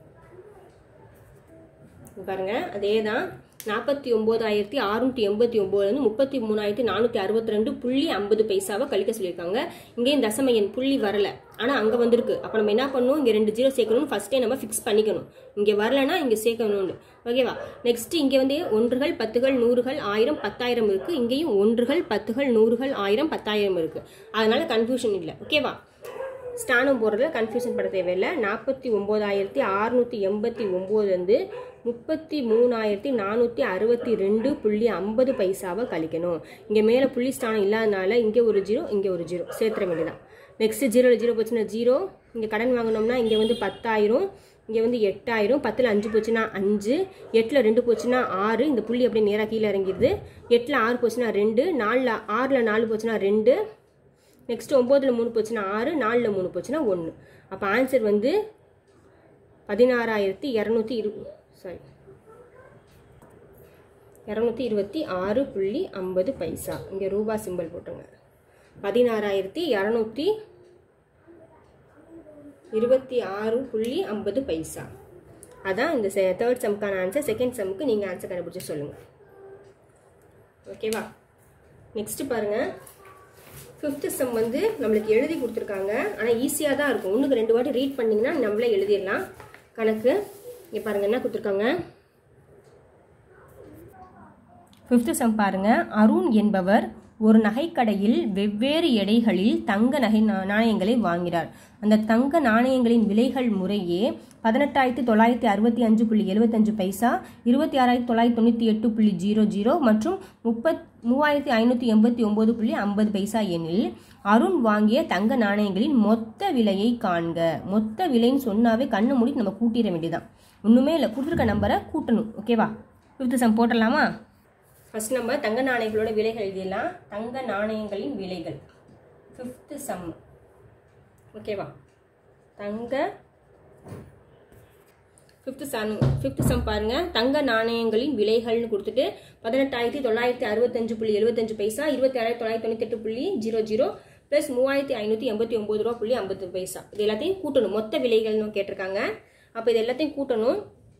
பாருங்க அதே தான் நாற்பத்தி ஒம்போதாயிரத்தி அறுநூற்றி எண்பத்தி ஒம்போதுலேருந்து முப்பத்தி மூணாயிரத்தி நானூற்றி அறுபத்தி ரெண்டு புள்ளி ஐம்பது பைசாவை கழிக்க சொல்லியிருக்காங்க இங்கேயும் தசம எண் புள்ளி வரல ஆனால் அங்கே வந்திருக்கு அப்போ நம்ம என்ன பண்ணணும் இங்கே ரெண்டு ஜீரோ சேர்க்கணும்னு ஃபஸ்ட்டே நம்ம ஃபிக்ஸ் பண்ணிக்கணும் இங்கே வரலனா இங்கே சேர்க்கணும்னு ஓகேவா நெக்ஸ்ட் இங்கே வந்து ஒன்றுகள் பத்துகள் நூறுகள் ஆயிரம் பத்தாயிரம் இருக்குது இங்கேயும் ஒன்றுகள் பத்துகள் நூறுகள் ஆயிரம் பத்தாயிரம் இருக்குது அதனால கன்ஃபியூஷன் இல்லை ஓகேவா ஸ்டானம் போடுறதுல கன்ஃபியூஷன் பட தேவையில்லை நாற்பத்தி ஒம்போதாயிரத்தி அறுநூற்றி எண்பத்தி ஒம்போதுலேருந்து முப்பத்தி மூணாயிரத்தி நானூற்றி அறுபத்தி ரெண்டு புள்ளி ஐம்பது பைசாவை கழிக்கணும் இங்கே மேலே புள்ளி ஸ்தானம் இல்லாதனால இங்கே ஒரு ஜீரோ இங்கே ஒரு ஜீரோ சேர்த்துற வேண்டியதான் நெக்ஸ்ட் ஜீரோவில் ஜீரோ போச்சுன்னா ஜீரோ இங்கே கடன் வாங்கினோம்னா இங்கே வந்து பத்தாயிரம் இங்கே வந்து எட்டாயிரம் பத்தில் அஞ்சு போச்சுன்னா அஞ்சு எட்டில் ரெண்டு போச்சுன்னா ஆறு இந்த புள்ளி அப்படியே நேராக கீழே இறங்கிடுது எட்டில் ஆறு போச்சுன்னா ரெண்டு நாலில் ஆறில் நாலு போச்சுன்னா ரெண்டு நெக்ஸ்ட் ஒம்போதில் மூணு போச்சுன்னா ஆறு நாலில் மூணு போச்சுன்னா ஒன்று அப்போ ஆன்சர் வந்து பதினாறாயிரத்தி இரநூத்தி இரு சாரி இரநூத்தி இருபத்தி ஆறு புள்ளி ஐம்பது பைசா இங்கே ரூபா சிம்பிள் போட்டுங்க பதினாறாயிரத்தி இரநூத்தி இருபத்தி ஆறு புள்ளி ஐம்பது பைசா அதான் இந்த தேர்ட் சம்க்கான ஆன்சர் செகண்ட் சம்முக்கு நீங்கள் ஆன்சர் கண்டுபிடிச்சி சொல்லுங்கள் ஓகேவா நெக்ஸ்ட் பாருங்கள் ஃபிஃப்த்து சம் வந்து நம்மளுக்கு எழுதி கொடுத்துருக்காங்க ஆனால் ஈஸியாக தான் இருக்கும் ஒன்றுக்கு ரெண்டு வாட்டி ரீட் பண்ணிங்கன்னா நம்மளே எழுதிடலாம் கணக்கு இங்கே பாருங்கள் என்ன கொடுத்துருக்காங்க ஃபிஃப்த்து சம் பாருங்க அருண் என்பவர் ஒரு நகைக்கடையில் வெவ்வேறு எடைகளில் தங்க நகை நா- நாணயங்களை வாங்கிறார் அந்த தங்க நாணயங்களின் விலைகள் முறையே பதினெட்டாயிரத்தி தொள்ளாயிரத்தி அறுபத்தி அஞ்சு புள்ளி எழுபத்தஞ்சு பைசா இருபத்தி ஆறாயிரத்தி தொள்ளாயிரத்தி தொண்ணூற்றி எட்டு புள்ளி ஜீரோ ஜீரோ மற்றும் முப்பத் மூவாயிரத்தி ஐநூற்றி எண்பத்தி ஒம்பது புள்ளி ஐம்பது பைசா எனில் அருண் வாங்கிய தங்க நாணயங்களின் மொத்த விலையை காண்க மொத்த விலைன்னு சொன்னாவே கண்ணை மூடி நம்ம கூட்டிட வேண்டியதான் ஒன்றுமே இல்லை கொடுத்துருக்க நம்பரை கூட்டணும் ஓகேவா ஃபிஃப்த்து சம் போட்டுடலாமா ஃபர்ஸ்ட் நம்ம தங்க நாணயங்களோட விலைகள் எழுதிடலாம் தங்க நாணயங்களின் விலைகள் ஃபிஃப்த்து சம் ஓகேவா தங்க ஃபிஃப்த்து சம் ஃபிஃப்த்து சம் பாருங்க தங்க நாணயங்களின் விலைகள்னு கொடுத்துட்டு பதினெட்டாயிரத்தி தொள்ளாயிரத்தி அறுபத்தஞ்சு புள்ளி எழுபத்தஞ்சு பைசா இருபத்தி ஆறாயிரத்தி தொள்ளாயிரத்தி தொண்ணூற்றி எட்டு புள்ளி ஜீரோ ஜீரோ ப்ளஸ் மூவாயிரத்தி ஐநூற்றி எண்பத்தி ஒம்பது ரூபா புள்ளி ஐம்பது பைசா இது எல்லாத்தையும் கூட்டணும் மொத்த விலைகள்னு கேட்டிருக்காங்க அப்போ இது எல்லாத்தையும் கூட்டணும்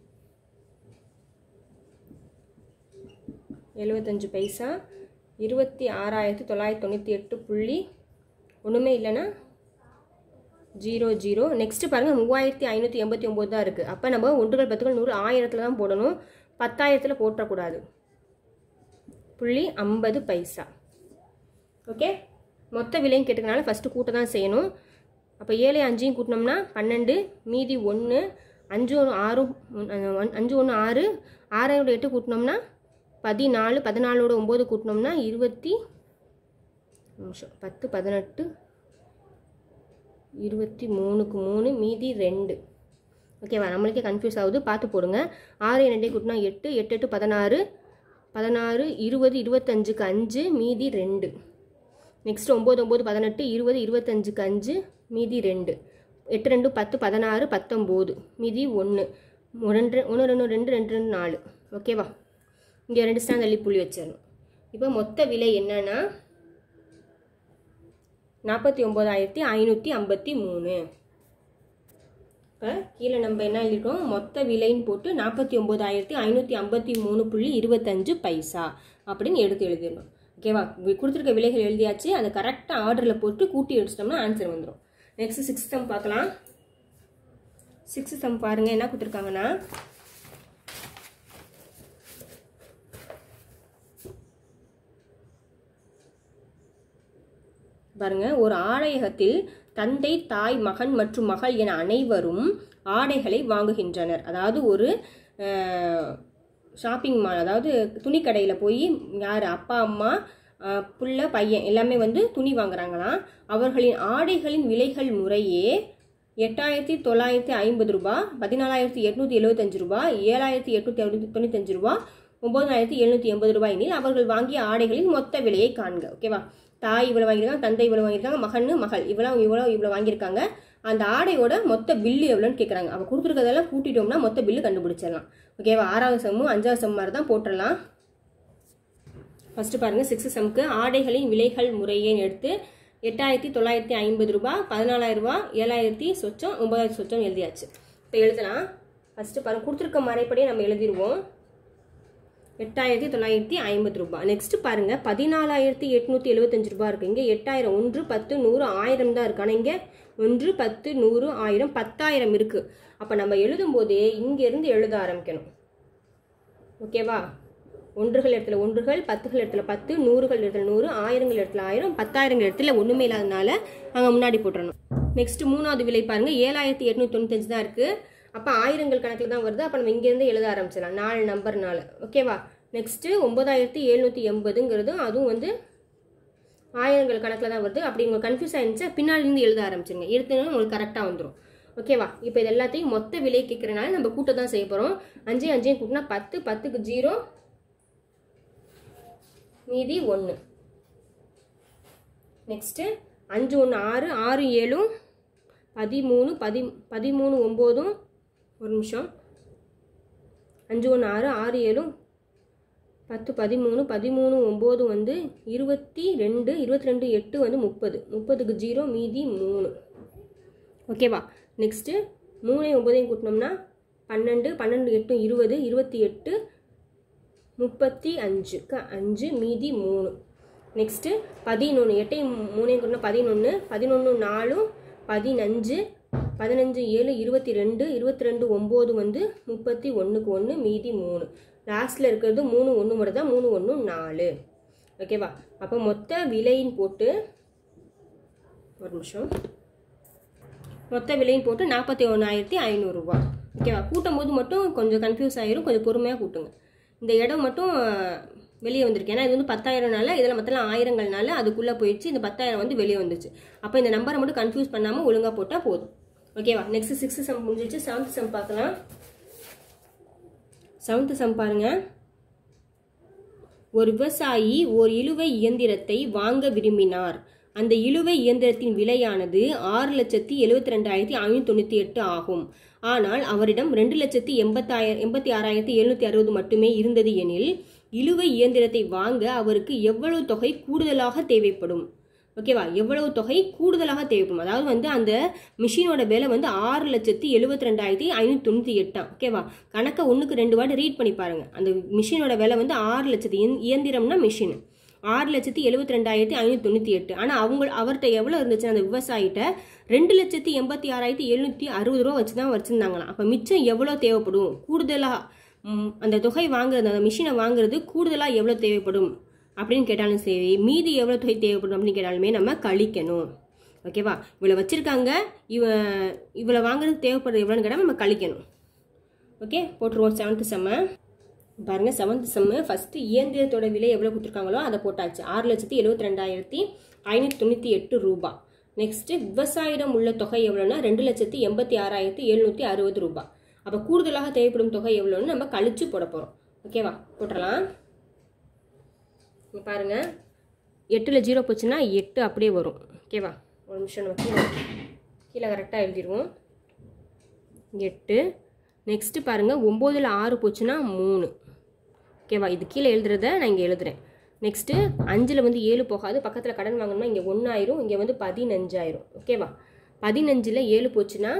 எழுபத்தஞ்சு பைசா இருபத்தி ஆறாயிரத்தி தொள்ளாயிரத்தி தொண்ணூற்றி எட்டு புள்ளி ஒன்றுமே இல்லைன்னா ஜீரோ ஜீரோ நெக்ஸ்ட் பாருங்கள் மூவாயிரத்தி ஐநூற்றி எண்பத்தி ஒம்பது தான் இருக்குது அப்போ நம்ம ஒன்றுகள் பத்துகள் நூறு ஆயிரத்தில் தான் போடணும் பத்தாயிரத்தில் போட்டக்கூடாது புள்ளி ஐம்பது பைசா ஓகே மொத்த விலையும் கேட்டுக்கனால ஃபஸ்ட்டு கூட்ட தான் செய்யணும் அப்போ ஏழு அஞ்சையும் கூட்டினோம்னா பன்னெண்டு மீதி ஒன்று அஞ்சு ஒன்று ஆறு அஞ்சு ஒன்று ஆறு ஆறாயிரோட எட்டு கூட்டினோம்னா பதினாலு பதினாலோட ஒம்பது கூட்டினோம்னா இருபத்தி நிமிஷம் பத்து பதினெட்டு இருபத்தி மூணுக்கு மூணு மீதி ரெண்டு ஓகேவா நம்மளுக்கே கன்ஃபியூஸ் ஆகுது பார்த்து போடுங்க ஆறு ரெண்டே கூட்டினா எட்டு எட்டு எட்டு பதினாறு பதினாறு இருபது இருபத்தஞ்சுக்கு அஞ்சு மீதி ரெண்டு நெக்ஸ்ட் ஒம்பது ஒம்பது பதினெட்டு இருபது இருபத்தஞ்சுக்கு அஞ்சு மீதி ரெண்டு எட்டு ரெண்டு பத்து பதினாறு பத்தொம்போது மீதி ஒன்று ரெண்டு ஒன்று ரெண்டு ரெண்டு ரெண்டு ரெண்டு நாலு ஓகேவா இங்கே ரெண்டு ஸ்டாண்ட் தள்ளி புள்ளி வச்சிடணும் இப்போ மொத்த விலை என்னன்னா நாற்பத்தி ஒம்பதாயிரத்தி ஐநூற்றி ஐம்பத்தி மூணு இப்போ கீழே நம்ம என்ன எழுதிட்டோம் மொத்த விலைன்னு போட்டு நாற்பத்தி ஒம்பதாயிரத்தி ஐநூற்றி ஐம்பத்தி மூணு புள்ளி இருபத்தஞ்சு பைசா அப்படின்னு எடுத்து எழுதிடணும் ஓகேவா வி- கொடுத்துருக்க விலைகள் எழுதியாச்சு அதை கரெக்டாக ஆர்டரில் போட்டு கூட்டி எடுத்துட்டோம்னா ஆன்சர் வந்துடும் நெக்ஸ்ட் சிக்ஸ் சம் பார்க்கலாம் சிக்ஸ் சம் பாருங்கள் என்ன கொடுத்துருக்காங்கன்னா பாருங்க ஒரு ஆடையகத்தில் தந்தை தாய் மகன் மற்றும் மகள் என அனைவரும் ஆடைகளை வாங்குகின்றனர் அதாவது ஒரு ஷாப்பிங் மால் அதாவது துணிக்கடையில் போய் யார் அப்பா அம்மா அஹ், புள்ள பையன் எல்லாமே வந்து துணி வாங்குறாங்களாம் அவர்களின் ஆடைகளின் விலைகள் முறையே எட்டாயிரத்தி தொள்ளாயிரத்தி ஐம்பது ரூபா பதினாலாயிரத்தி எட்நூத்தி எழுபத்தஞ்சு ரூபா ஏழாயிரத்தி எட்நூத்தி அறுபத்தி தொண்ணூத்தஞ்சு ரூபா ஒன்பதாயிரத்தி எழுநூத்தி எண்பது ரூபாய் எனில் அவர்கள் வாங்கிய ஆடைகளின் மொத்த விலையை காண்க ஓகேவா தாய் இவ்வளவு வாங்கியிருக்காங்க தந்தை இவ்வளவு வாங்கியிருக்காங்க மகன்னு மகள் இவ்வளவு இவ்வளவு இவ்வளவு வாங்கியிருக்காங்க அந்த ஆடையோட மொத்த பில்லு எவ்வளோன்னு கேட்குறாங்க அவள் கொடுத்துருக்கதெல்லாம் கூட்டிட்டோம்னா மொத்த பில்லு கண்டுபிடிச்சிடலாம் ஓகேவா ஆறாவது செம்மும் அஞ்சாவது செம் மாதிரி தான் போட்டுடலாம் ஃபர்ஸ்ட் பாருங்க சிக்ஸ் செம்க்கு ஆடைகளின் விலைகள் முறையேன்னு எடுத்து எட்டாயிரத்தி தொள்ளாயிரத்தி ஐம்பது ரூபாய் பதினாலாயிரம் ரூபாய் ஏழாயிரத்தி சொச்சம் ஒன்பதாயிரத்தி சொச்சம் எழுதியாச்சு இப்போ எழுதலாம் ஃபர்ஸ்ட் பாருங்க கொடுத்துருக்க மறைப்படியே நம்ம எழுதிருவோம் எட்டாயிரத்தி தொள்ளாயிரத்தி ஐம்பது ரூபாய் நெக்ஸ்ட் பாருங்க பதினாலாயிரத்தி எட்நூத்தி எழுபத்தஞ்சு ரூபாய் இருக்கு இங்க எட்டாயிரம் ஒன்று பத்து நூறு ஆயிரம் தான் இருக்கு ஆனா இங்க ஒன்று பத்து நூறு ஆயிரம் பத்தாயிரம் இருக்கு அப்ப நம்ம எழுதும் போதே இங்க இருந்து எழுத ஆரம்பிக்கணும் ஓகேவா ஒன்றுகள் இடத்துல ஒன்றுகள் பத்துகள் இடத்துல பத்து நூறுகள் இடத்துல நூறு ஆயிரங்கள் இடத்துல ஆயிரம் பத்தாயிரங்கள் இடத்துல ஒண்ணுமே இல்லாதனால அங்க முன்னாடி போட்டுறணும் நெக்ஸ்ட் மூணாவது விலை பாருங்க ஏழாயிரத்தி எட்நூத்தி தொண்ணூத்தஞ்சு தான் இருக்கு அப்ப ஆயிரங்கள் கணக்கில் தான் வருது அப்ப நம்ம இங்க இருந்து எழுத ஆரம்பிச்சிடலாம் நாலு நம்பர்னால ஓகேவா நெக்ஸ்ட் ஒன்பதாயிரத்தி எழுநூத்தி எண்பதுங்கிறது அதுவும் வந்து ஆயிரங்கள் கணக்கில் தான் வருது அப்படி உங்களுக்கு கன்ஃபியூஸ் ஆயிருந்துச்சா பின்னாடி இருந்து எழுத ஆரம்பிச்சிருங்க எடுத்தீங்கன்னா உங்களுக்கு கரெக்டாக வந்துடும் ஓகேவா இப்போ இது எல்லாத்தையும் மொத்த விலை கேட்கறனால நம்ம கூட்ட தான் செய்ய போகிறோம் அஞ்சு அஞ்சையும் கூட்டினா பத்து பத்துக்கு ஜீரோ மீதி ஒன்று நெக்ஸ்ட்டு அஞ்சு ஒன்று ஆறு ஆறு ஏழும் பதிமூணு பதி பதிமூணு ஒம்போதும் ஒரு நிமிஷம் அஞ்சு ஒன்று ஆறு ஆறு ஏழும் பத்து பதிமூணு பதிமூணு ஒம்பது வந்து இருபத்தி ரெண்டு இருபத்தி ரெண்டு எட்டு வந்து முப்பது முப்பதுக்கு ஜீரோ மீதி மூணு ஓகேவா நெக்ஸ்ட்டு மூணையும் ஒம்பதையும் கூட்டினோம்னா பன்னெண்டு பன்னெண்டு எட்டு இருபது இருபத்தி எட்டு முப்பத்தி அஞ்சுக்கு அஞ்சு மீதி மூணு நெக்ஸ்ட்டு பதினொன்று எட்டையும் மூணையும் கூட்டினா பதினொன்று பதினொன்று நாலும் பதினஞ்சு பதினஞ்சு ஏழு இருபத்தி ரெண்டு இருபத்தி ரெண்டு ஒம்பது வந்து முப்பத்தி ஒன்றுக்கு ஒன்று மீதி மூணு லாஸ்ட்டில் இருக்கிறது மூணு ஒன்று மட்டும் தான் மூணு ஒன்று நாலு ஓகேவா அப்போ மொத்த விலையின் போட்டு ஒரு நிமிஷம் மொத்த விலையும் போட்டு நாற்பத்தி ஒன்றாயிரத்தி ஐநூறுரூவா ஓகேவா கூட்டும் போது மட்டும் கொஞ்சம் கன்ஃபியூஸ் ஆயிரும் கொஞ்சம் பொறுமையாக கூட்டுங்க இந்த இடம் மட்டும் வெளியே வந்திருக்கு ஏன்னா இது வந்து பத்தாயிரம்னால இதில் மற்றலாம் ஆயிரங்கள்னால அதுக்குள்ளே போயிடுச்சு இந்த பத்தாயிரம் வந்து வெளியே வந்துச்சு அப்போ இந்த நம்பரை மட்டும் கன்ஃபியூஸ் பண்ணாமல் ஒழுங்காக போட்டால் போதும் ஓகேவா நெக்ஸ்ட் சிக்ஸ்த் சம் முடிஞ்சிச்சு செவன்த் சம் பார்க்கலாம் செவன்த் சம் பாருங்க ஒரு விவசாயி ஓர் இழுவை இயந்திரத்தை வாங்க விரும்பினார் அந்த இழுவை இயந்திரத்தின் விலையானது ஆறு லட்சத்தி எழுபத்தி ரெண்டாயிரத்தி ஐநூத்தி தொண்ணூத்தி எட்டு ஆகும் ஆனால் அவரிடம் ரெண்டு லட்சத்தி எண்பத்தாயிரம் எண்பத்தி ஆறாயிரத்தி எழுநூத்தி அறுபது மட்டுமே இருந்தது எனில் இழுவை இயந்திரத்தை வாங்க அவருக்கு எவ்வளவு தொகை கூடுதலாக தேவைப்படும் ஓகேவா எவ்வளவு தொகை கூடுதலாக தேவைப்படும் அதாவது வந்து அந்த மிஷினோட விலை வந்து ஆறு லட்சத்தி எழுபத்தி ரெண்டாயிரத்தி ஐநூத்தி தொண்ணூத்தி எட்டாம் ஓகேவா கணக்கை ஒண்ணுக்கு ரெண்டு வாட்டி ரீட் பண்ணி பாருங்க அந்த மிஷினோட விலை வந்து ஆறு லட்சத்தி இயந்- இயந்திரம்னா மிஷின் ஆறு லட்சத்தி எழுபத்தி ரெண்டாயிரத்தி ஐநூத்தி தொண்ணூத்தி எட்டு ஆனா அவங்க அவர்கிட்ட எவ்வளவு இருந்துச்சு அந்த விவசாயிட்ட ரெண்டு லட்சத்தி எண்பத்தி ஆறாயிரத்தி எழுநூத்தி அறுபது ரூபா வச்சு தான் வச்சிருந்தாங்களாம் அப்ப மிச்சம் எவ்வளவு தேவைப்படும் கூடுதலா ம், அந்த தொகை வாங்குறது அந்த மிஷினை வாங்குறது கூடுதலா எவ்வளவு தேவைப்படும் அப்படின்னு கேட்டாலும் சரி மீதி எவ்வளவு தொகை தேவைப்படும் அப்படின்னு கேட்டாலுமே நம்ம கழிக்கணும் ஓகேவா இவ்வளோ வச்சிருக்காங்க இவ இவ்வளோ வாங்குறதுக்கு தேவைப்படுறது எவ்வளோன்னு கேட்டால் நம்ம கழிக்கணும் ஓகே போட்டுருவோம் செவன்த்து செம்ம பாருங்க செவன்த் செம்மு ஃபர்ஸ்ட் இயந்திரத்தோட விலை எவ்வளோ கொடுத்துருக்காங்களோ அதை போட்டாச்சு ஆறு லட்சத்தி எழுபத்தி ரெண்டாயிரத்தி ஐநூற்றி தொண்ணூற்றி எட்டு ரூபாய் நெக்ஸ்ட் விவசாயிடம் உள்ள தொகை எவ்வளோன்னா ரெண்டு லட்சத்தி எண்பத்தி ஆறாயிரத்தி எழுநூற்றி அறுபது ரூபாய் அப்போ கூடுதலாக தேவைப்படும் தொகை எவ்வளோன்னு நம்ம கழிச்சு போட போகிறோம் ஓகேவா போட்டுடலாம் இங்க பாருங்க எட்டில் ஜீரோ போச்சுன்னா எட்டு அப்படியே வரும் ஓகேவா ஒரு நிமிஷம் நம்ம கீழே கீழே கரெக்டாக எழுதிடுவோம் எட்டு நெக்ஸ்ட்டு பாருங்கள் ஒம்போதில் ஆறு போச்சுன்னா மூணு ஓகேவா இது கீழே எழுதுறத நான் இங்கே எழுதுறேன் நெக்ஸ்ட்டு அஞ்சில் வந்து ஏழு போகாது பக்கத்தில் கடன் வாங்கணும்னா இங்கே ஒன்றாயிரும் இங்கே வந்து பதினஞ்சாயிரும் ஓகேவா பதினஞ்சில் ஏழு போச்சுன்னா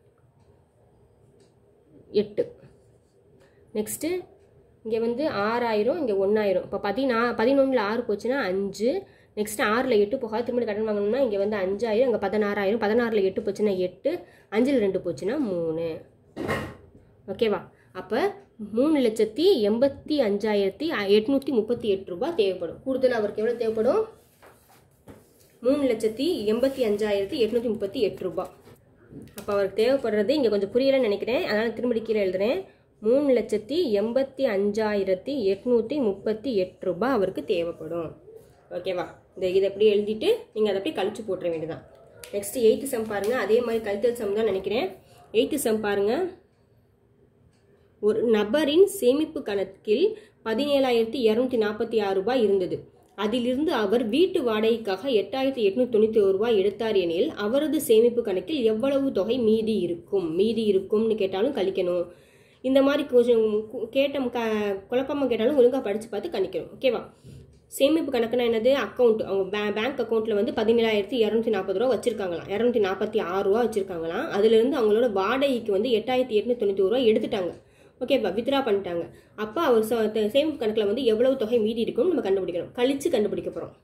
எட்டு நெக்ஸ்ட்டு இங்கே வந்து ஆறாயிரம் இங்கே ஒன்றாயிரம் இப்போ பதினா பதினொன்றில் ஆறு போச்சுன்னா அஞ்சு நெக்ஸ்ட் ஆறில் எட்டு போகாது திரும்ப கடன் வாங்கணும்னா இங்கே வந்து அஞ்சாயிரம் இங்கே பதினாறாயிரம் பதினாறில் எட்டு போச்சுன்னா எட்டு அஞ்சில் ரெண்டு போச்சுன்னா மூணு ஓகேவா அப்போ மூணு லட்சத்தி எண்பத்தி அஞ்சாயிரத்தி எட்நூற்றி முப்பத்தி எட்டு ரூபாய் தேவைப்படும் கூடுதல் அவருக்கு எவ்வளோ தேவைப்படும் மூணு லட்சத்தி எண்பத்தி அஞ்சாயிரத்தி எட்நூற்றி முப்பத்தி எட்டு ரூபாய் அப்போ அவருக்கு தேவைப்படுறது இங்கே கொஞ்சம் புரியலைன்னு நினைக்கிறேன் அதனால் திரும்பி கீழே எழுதுறேன் மூணு லட்சத்தி எண்பத்தி அஞ்சாயிரத்தி எட்நூற்றி முப்பத்தி எட்டு ரூபாய் அவருக்கு தேவைப்படும் ஓகேவா இந்த இதை எப்படி எழுதிட்டு நீங்கள் அதை அப்படியே கழிச்சு போட்டுற வேண்டியதான் நெக்ஸ்ட் எயித்து சம் பாருங்க அதே மாதிரி கழித்தல் சம் தான் நினைக்கிறேன் எயித்து சம் பாருங்க ஒரு நபரின் சேமிப்பு கணக்கில் பதினேழாயிரத்தி இரநூத்தி நாற்பத்தி ஆறு ரூபாய் இருந்தது அதிலிருந்து அவர் வீட்டு வாடகைக்காக எட்டாயிரத்தி எட்நூத்தி தொண்ணூத்தி ஒரு ரூபாய் எடுத்தார் எனில் அவரது சேமிப்பு கணக்கில் எவ்வளவு தொகை மீதி இருக்கும் மீதி இருக்கும்னு கேட்டாலும் கழிக்கணும் இந்த மாதிரி கொஞ்சம் கு- கேட்ட க குழப்பமா கேட்டாலும் ஒழுங்காக படித்து பார்த்து கணிக்கணும் ஓகேவா சேமிப்பு கணக்குனா என்னது அக்கௌண்ட் அவங்க பே பேங்க் அக்கௌண்ட்டில் வந்து பதினேழாயிரத்தி இரநூத்தி நாற்பது ரூபா வச்சிருக்காங்களாம் இரநூத்தி நாற்பத்தி ஆறு ரூபா வச்சிருக்காங்களாம் அதுலேருந்து அவங்களோட வாடகைக்கு வந்து எட்டாயிரத்தி எட்நூத்தி தொண்ணூற்றி ரூபா எடுத்துட்டாங்க ஓகேவா வித்ரா பண்ணிட்டாங்க அப்போ அவர் ச- த- சேமிப்பு கணக்கில் வந்து எவ்வளவு தொகை மீதி இருக்கும்னு நம்ம கண்டுபிடிக்கணும் கழிச்சு கண்டுபிடிக்க போகிறோம்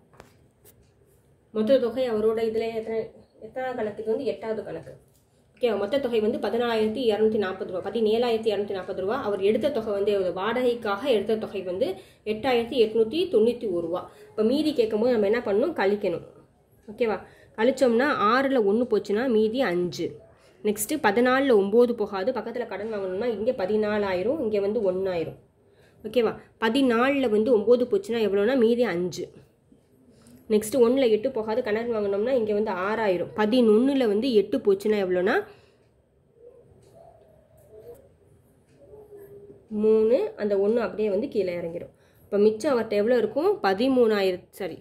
மொத்த தொகை அவரோட இதில் எத்தனை எத்தனாவது கணக்கு இது வந்து எட்டாவது கணக்கு ஓகே மொத்த தொகை வந்து பதினாலாயிரத்தி இரநூத்தி நாற்பது ரூபா பதினேழாயிரத்தி இரநூத்தி நாற்பது ரூபா அவர் எடுத்த தொகை வந்து அவர் வாடகைக்காக எடுத்த தொகை வந்து எட்டாயிரத்தி எட்நூற்றி தொண்ணூற்றி ஒரு ரூபா இப்போ மீதி கேட்கும்போது நம்ம என்ன பண்ணணும் கழிக்கணும் ஓகேவா கழிச்சோம்னா ஆறில் ஒன்று போச்சுன்னா மீதி அஞ்சு நெக்ஸ்ட்டு பதினாலில் ஒம்பது போகாது பக்கத்தில் கடன் வாங்கணும்னா இங்கே பதினாலாயிரம் இங்கே வந்து ஒன்றாயிரம் ஓகேவா பதினாலில் வந்து ஒம்பது போச்சுன்னா எவ்வளோனா மீதி அஞ்சு நெக்ஸ்ட் ஒன்றில் எட்டு போகாது கணக்கு வாங்கினோம்னா இங்கே வந்து ஆறாயிரம் பதினொன்றில் வந்து எட்டு போச்சுன்னா எவ்வளோனா மூணு அந்த ஒன்று அப்படியே வந்து கீழே இறங்கிடும் இப்போ மிச்சம் அவர்கிட்ட எவ்வளோ இருக்கும் பதிமூணாயிரம் சரி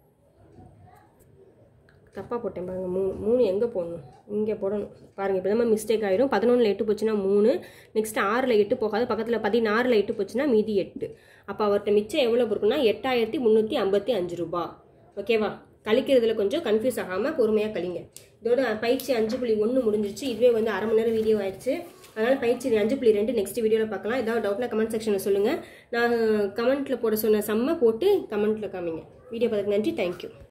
தப்பாக போட்டேன் பாருங்க மூணு மூணு எங்கே போடணும் இங்கே போடணும் பாருங்கள் இப்போ தான் மிஸ்டேக் ஆயிரும் பதினொன்றில் எட்டு போச்சுன்னா மூணு நெக்ஸ்ட் ஆறில் எட்டு போகாது பக்கத்தில் பதினாறில் எட்டு போச்சுன்னா மீதி எட்டு அப்போ அவர்கிட்ட மிச்சம் எவ்வளோ இருக்குன்னா எட்டாயிரத்தி முந்நூற்றி ஐம்பத்தி அஞ்சு ரூபா ஓகேவா கழிக்கிறதுல கொஞ்சம் கன்ஃபியூஸ் ஆகாமல் பொறுமையாக கழிங்க இதோட பயிற்சி அஞ்சு புள்ளி ஒன்று முடிஞ்சிருச்சு இதுவே வந்து அரை மணி நேரம் வீடியோ ஆயிடுச்சு அதனால் பயிற்சி அஞ்சு புள்ளி ரெண்டு நெக்ஸ்ட் வீடியோவில் பார்க்கலாம் ஏதாவது டவுட்னா கமெண்ட் செக்ஷனில் சொல்லுங்கள் நான் கமெண்ட்டில் போட சொன்ன செம்ம போட்டு கமெண்ட்டில் காமிங்க வீடியோ பார்த்துக்கு நன்றி தேங்க்யூ